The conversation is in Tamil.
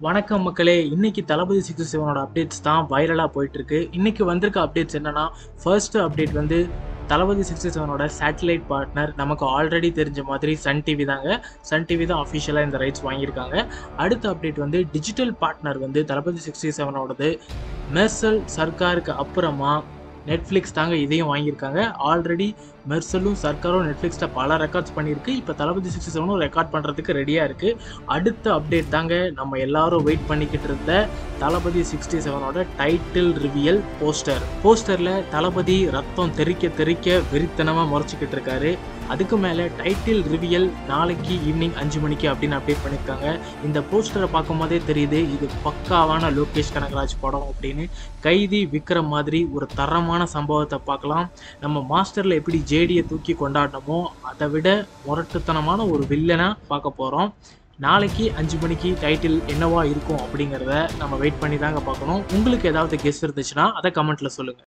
வணக்கம் மக்களே இன்னைக்கு தளபதி சிக்ஸ்டி செவனோட அப்டேட்ஸ் தான் வைரலாக போயிட்டு இருக்கு இன்னைக்கு வந்திருக்க அப்டேட்ஸ் என்னன்னா ஃபர்ஸ்ட் அப்டேட் வந்து தளபதி சிக்ஸ்டி செவனோட சேட்டலைட் பார்ட்னர் நமக்கு ஆல்ரெடி தெரிஞ்ச மாதிரி சன் டிவி தாங்க சன் டிவி தான் அஃபிஷியலாக இந்த ரைட்ஸ் வாங்கியிருக்காங்க அடுத்த அப்டேட் வந்து டிஜிட்டல் பார்ட்னர் வந்து தளபதி சிக்ஸ்டி செவனோடது மெர்சல் சர்க்காருக்கு அப்புறமா நெட்ஃப்ளிக்ஸ் தாங்க இதையும் வாங்கியிருக்காங்க ஆல்ரெடி மெர்சலும் சர்க்காரும் நெட்ஃப்ளிக்ஸில் பல ரெக்கார்ட்ஸ் பண்ணியிருக்கு இப்போ தளபதி சிக்ஸ்டி செவனும் ரெக்கார்ட் பண்ணுறதுக்கு ரெடியாக இருக்குது அடுத்த அப்டேட் தாங்க நம்ம எல்லாரும் வெயிட் பண்ணிக்கிட்டு இருந்த தளபதி சிக்ஸ்டி செவனோட டைட்டில் ரிவியல் போஸ்டர் போஸ்டரில் தளபதி ரத்தம் தெறிக்க தெறிக்க வெறித்தனமாக முறைச்சிக்கிட்டு இருக்காரு அதுக்கு மேலே டைட்டில் ரிவியல் நாளைக்கு ஈவினிங் அஞ்சு மணிக்கு அப்படின்னு அப்டேட் பண்ணியிருக்காங்க இந்த போஸ்டரை பார்க்கும் போதே தெரியுது இது பக்காவான லோகேஷ் கனகராஜ் படம் அப்படின்னு கைதி விக்ரம் மாதிரி ஒரு தரமான சம்பவத்தை பார்க்கலாம் நம்ம மாஸ்டரில் எப்படி ஜேடியை தூக்கி கொண்டாடினோமோ அதை விட முரட்டுத்தனமான ஒரு வில்லனை பார்க்க போகிறோம் நாளைக்கு அஞ்சு மணிக்கு டைட்டில் என்னவா இருக்கும் அப்படிங்கிறத நம்ம வெயிட் பண்ணி தாங்க பார்க்கணும் உங்களுக்கு ஏதாவது கெஸ் இருந்துச்சுன்னா அதை கமெண்ட்டில் சொல்லுங்கள்